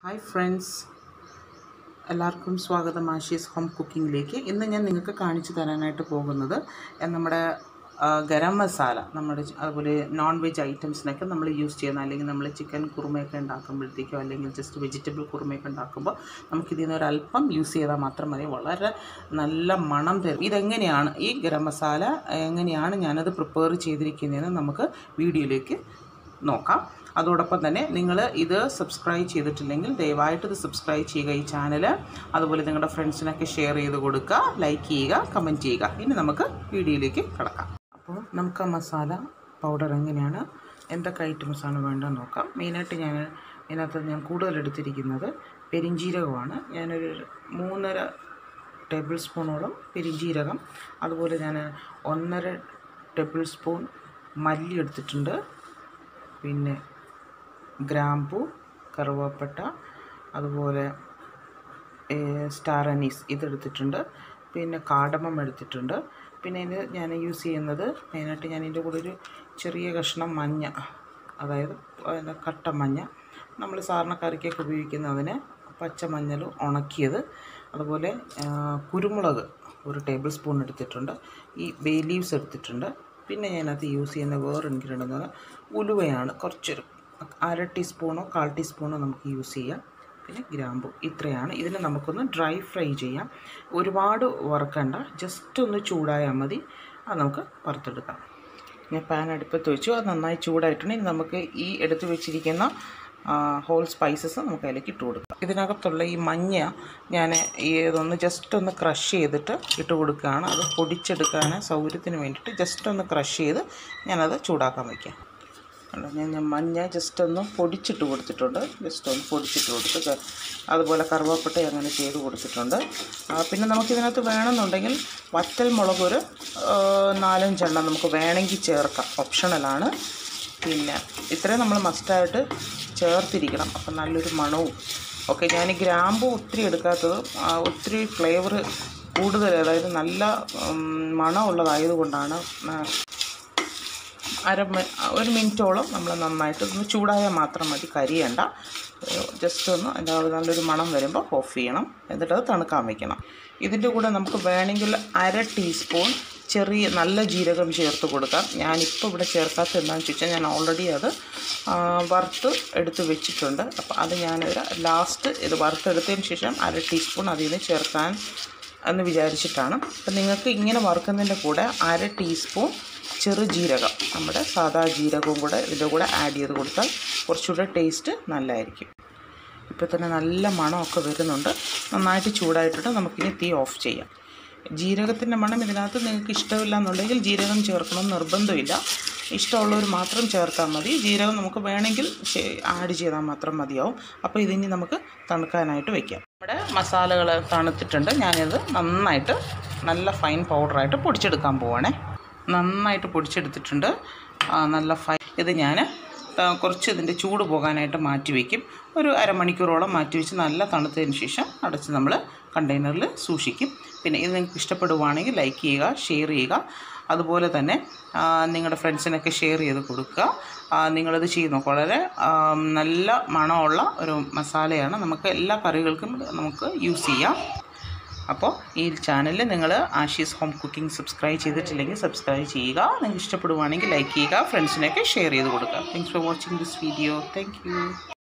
hi friends എല്ലാവർക്കും സ്വാഗതം Ashi's home കുക്കിങ്ങിലേക്ക് ഇന്ന് ഞാൻ നിങ്ങൾക്ക് കാണിച്ചു തരാനായിട്ട് പോകുന്നത് എ- നമ്മുടെ ആ, ഗരം മസാല നമ്മുടെ ച- അതുപോലെ നോൺ വെജ് ഐറ്റംസിനൊക്കെ നമ്മൾ യൂസ് ചെയ്യുന്ന അല്ലെങ്കിൽ നമ്മൾ ചിക്കൻ കുറുമയൊക്കെ ഉണ്ടാക്കുമ്പോഴത്തേക്കോ അല്ലെങ്കിൽ ജസ്റ്റ് വെജിറ്റബിൾ കുറുമയൊക്കെ ഉണ്ടാക്കുമ്പോൾ നമുക്കിതിൽ നിന്ന് ഒരല്പം യൂസ് ചെയ്താൽ മാത്രം മതി വളരെ നല്ല മണം തരും ഇതെങ്ങനെയാണ് ഈ ഗരം മസാല എങ്ങനെയാണ് ഞാനത് പ്രിപ്പയർ ചെയ്തിരിക്കുന്നതെന്ന് നമുക്ക് വീഡിയോയിലേക്ക് നോക്കാം അതോടൊപ്പം തന്നെ നിങ്ങൾ ഇത് സബ്സ്ക്രൈബ് ചെയ്തിട്ടില്ലെങ്കിൽ ദയവായിട്ട് ഇത് സബ്സ്ക്രൈബ് ചെയ്യുക ഈ ചാനൽ അതുപോലെ നിങ്ങളുടെ ഫ്രണ്ട്സിനൊക്കെ ഷെയർ ചെയ്ത് കൊടുക്കുക ലൈക്ക് ചെയ്യുക കമൻറ്റ് ചെയ്യുക ഇനി നമുക്ക് വീഡിയോയിലേക്ക് കിടക്കാം അപ്പോൾ നമുക്ക് ആ മസാല പൗഡർ എങ്ങനെയാണ് എന്തൊക്കെ ഐറ്റംസാണ് വേണ്ടതെന്ന് നോക്കാം മെയിനായിട്ട് ഞാൻ ഇതിനകത്ത് ഞാൻ കൂടുതൽ എടുത്തിരിക്കുന്നത് പെരിഞ്ജീരകമാണ് ഞാനൊരു മൂന്നര ടേബിൾ സ്പൂണോളം പെരിഞ്ജീരകം അതുപോലെ ഞാൻ ഒന്നര ടേബിൾ സ്പൂൺ മല്ലി എടുത്തിട്ടുണ്ട് പിന്നെ ഗ്രാമ്പു കറുവാപ്പട്ട അതുപോലെ ഏഹ്, സ്റ്റാർ അനീസ് ഇതെടുത്തിട്ടുണ്ട് പിന്നെ കാടമം എടുത്തിട്ടുണ്ട് പിന്നെ ഇത് ഞാൻ യൂസ് ചെയ്യുന്നത് മെയിനായിട്ട് ഞാൻ ഇതിൻ്റെ കൂടെ ഒരു ചെറിയ കഷ്ണം മഞ്ഞ അതായത് അതിൻ്റെ കട്ട മഞ്ഞ നമ്മൾ സാധാരണ കറിക്കൊക്കെ ഉപയോഗിക്കുന്നതിന് പച്ചമഞ്ഞൾ ഉണക്കിയത് അതുപോലെ ആ, കുരുമുളക് ഒരു ടേബിൾ സ്പൂൺ എടുത്തിട്ടുണ്ട് ഈ ബേ ലീവ്സ് എടുത്തിട്ടുണ്ട് പിന്നെ ഞാനത് യൂസ് ചെയ്യുന്ന വേറെ ഇൻഗ്രീഡിയൻ്റ് എന്ന് പറഞ്ഞാൽ ഉലുവയാണ് കുറച്ചൊരു അര ടീസ്പൂണോ കാൽ ടീസ്പൂണോ നമുക്ക് യൂസ് ചെയ്യാം പിന്നെ ഗ്രാമ്പു ഇത്രയാണ് ഇതിനെ നമുക്കൊന്ന് ഡ്രൈ ഫ്രൈ ചെയ്യാം ഒരുപാട് വറുക്കണ്ട ജസ്റ്റ് ഒന്ന് ചൂടായാൽ മതി അത് നമുക്ക് വറുത്തെടുക്കാം ഞാൻ പാൻ അടുപ്പത്ത് വെച്ചു അത് നന്നായി ചൂടായിട്ടുണ്ടെങ്കിൽ നമുക്ക് ഈ എടുത്ത് വെച്ചിരിക്കുന്ന ഹോൾ സ്പൈസസ് നമുക്ക് അതിലേക്ക് ഇട്ട് കൊടുക്കാം ഇതിനകത്തുള്ള ഈ മഞ്ഞ ഞാൻ ഈ ഇതൊന്ന് ജസ്റ്റ് ഒന്ന് ക്രഷ് ചെയ്തിട്ട് ഇട്ട് കൊടുക്കുകയാണ് അത് പൊടിച്ചെടുക്കാൻ സൗകര്യത്തിന് വേണ്ടിയിട്ട് ജസ്റ്റ് ഒന്ന് ക്രഷ് ചെയ്ത് ഞാനത് ചൂടാക്കാൻ വയ്ക്കാം കണ്ടോ ഞാൻ ഞാൻ മഞ്ഞ ജസ്റ്റ് ഒന്ന് പൊടിച്ചിട്ട് കൊടുത്തിട്ടുണ്ട് ജസ്റ്റ് ഒന്ന് പൊടിച്ചിട്ട് കൊടുത്ത് അതുപോലെ കറുവാപ്പട്ട അങ്ങനെ ചെയ്ത് കൊടുത്തിട്ടുണ്ട് ആ, പിന്നെ നമുക്കിതിനകത്ത് വേണമെന്നുണ്ടെങ്കിൽ വറ്റൽ മുളക് ഒരു ആ, നാലഞ്ചെണ്ണം നമുക്ക് വേണമെങ്കിൽ ചേർക്കാം ഓപ്ഷണലാണ് പിന്നെ ഇത്രയും നമ്മൾ മസ്റ്റായിട്ട് ചേർത്തിരിക്കണം അപ്പം നല്ലൊരു മണവും ഓക്കെ ഞാൻ ഈ ഗ്രാമ്പു ഒത്തിരി എടുക്കാത്തത് ആ, ഒത്തിരി ഫ്ലേവർ കൂടുതൽ അതായത് നല്ല ഉം, മണമുള്ളതായതുകൊണ്ടാണ് ആ, അര മി- ഒരു മിനിറ്റോളം നമ്മൾ നന്നായിട്ട് ഒന്ന് ചൂടായാൽ മാത്രം മതി കരിയണ്ട ജസ്റ്റ് ഒന്ന് അതിൻ്റെ ആ നല്ലൊരു മണം വരുമ്പോൾ ഓഫ് ചെയ്യണം എന്നിട്ട് അത് തണുക്കാൻ വയ്ക്കണം ഇതിൻ്റെ കൂടെ നമുക്ക് വേണമെങ്കിൽ അര ടീസ്പൂൺ ചെറിയ നല്ല ജീരകം ചേർത്ത് കൊടുക്കാം ഞാനിപ്പോൾ ഇവിടെ ചേർക്കാത്ത എന്താണെന്ന് ചോദിച്ചാൽ ഞാൻ ഓൾറെഡി അത് ആ, വറുത്ത് എടുത്ത് വെച്ചിട്ടുണ്ട് അപ്പോൾ അത് ഞാനൊരു ലാസ്റ്റ് ഇത് വറുത്തെടുത്തതിന് ശേഷം അര ടീസ്പൂൺ അതിൽ നിന്ന് ചേർക്കാൻ എന്ന് വിചാരിച്ചിട്ടാണ് അപ്പം നിങ്ങൾക്ക് ഇങ്ങനെ വറുക്കുന്നതിൻ്റെ കൂടെ അര ടീസ്പൂൺ ചെറു ജീരകം നമ്മുടെ സാദാ ജീരകവും കൂടെ ഇതിൻ്റെ കൂടെ ആഡ് ചെയ്ത് കൊടുത്താൽ കുറച്ചുകൂടെ ടേസ്റ്റ് നല്ലതായിരിക്കും ഇപ്പോൾ തന്നെ നല്ല മണമൊക്കെ വരുന്നുണ്ട് നന്നായിട്ട് ചൂടായിട്ടിട്ട് നമുക്കിനി തീ ഓഫ് ചെയ്യാം ജീരകത്തിൻ്റെ മണം ഇതിനകത്ത് നിങ്ങൾക്ക് ഇഷ്ടമില്ല എന്നുണ്ടെങ്കിൽ ജീരകം ചേർക്കണം എന്ന് നിർബന്ധമില്ല ഇഷ്ടമുള്ളവർ മാത്രം ചേർത്താൽ മതി ജീരകം നമുക്ക് വേണമെങ്കിൽ ആഡ് ചെയ്താൽ മാത്രം മതിയാവും അപ്പോൾ ഇതിനി നമുക്ക് തണുക്കാനായിട്ട് വെക്കാം നമ്മുടെ മസാലകൾ തണുത്തിട്ടുണ്ട് ഞാനിത് നന്നായിട്ട് നല്ല ഫൈൻ പൗഡറായിട്ട് പൊടിച്ചെടുക്കാൻ പോവാണേ നന്നായിട്ട് പൊടിച്ചെടുത്തിട്ടുണ്ട് ആ, നല്ല ഫൈ ഇത് ഞാൻ കുറച്ച് ഇതിൻ്റെ ചൂട് പോകാനായിട്ട് മാറ്റി വയ്ക്കും ഒരു അരമണിക്കൂറോളം മാറ്റി വെച്ച് നല്ല തണുത്തതിന് ശേഷം അടച്ച് നമ്മൾ കണ്ടെയ്നറിൽ സൂക്ഷിക്കും പിന്നെ ഇത് നിങ്ങൾക്ക് ഇഷ്ടപ്പെടുവാണെങ്കിൽ ലൈക്ക് ചെയ്യുക ഷെയർ ചെയ്യുക അതുപോലെ തന്നെ ആ, നിങ്ങളുടെ ഫ്രണ്ട്സിനൊക്കെ ഷെയർ ചെയ്ത് കൊടുക്കുക ആ, നിങ്ങളിത് ചെയ്ത് നോക്കുക വളരെ ആ, നല്ല മണമുള്ള ഒരു മസാലയാണ് നമുക്ക് എല്ലാ കറികൾക്കും നമുക്ക് യൂസ് ചെയ്യാം അപ്പോൾ ഈ ചാനലിൽ നിങ്ങൾ ആഷീസ് ഹോം കുക്കിംഗ് സബ്സ്ക്രൈബ് ചെയ്തിട്ടില്ലെങ്കിൽ സബ്സ്ക്രൈബ് ചെയ്യുക നിങ്ങൾക്ക് ഇഷ്ടപ്പെടുവാണെങ്കിൽ ലൈക്ക് ചെയ്യുക ഫ്രണ്ട്സിനൊക്കെ ഷെയർ ചെയ്ത് കൊടുക്കുക thanks for watching this video thank U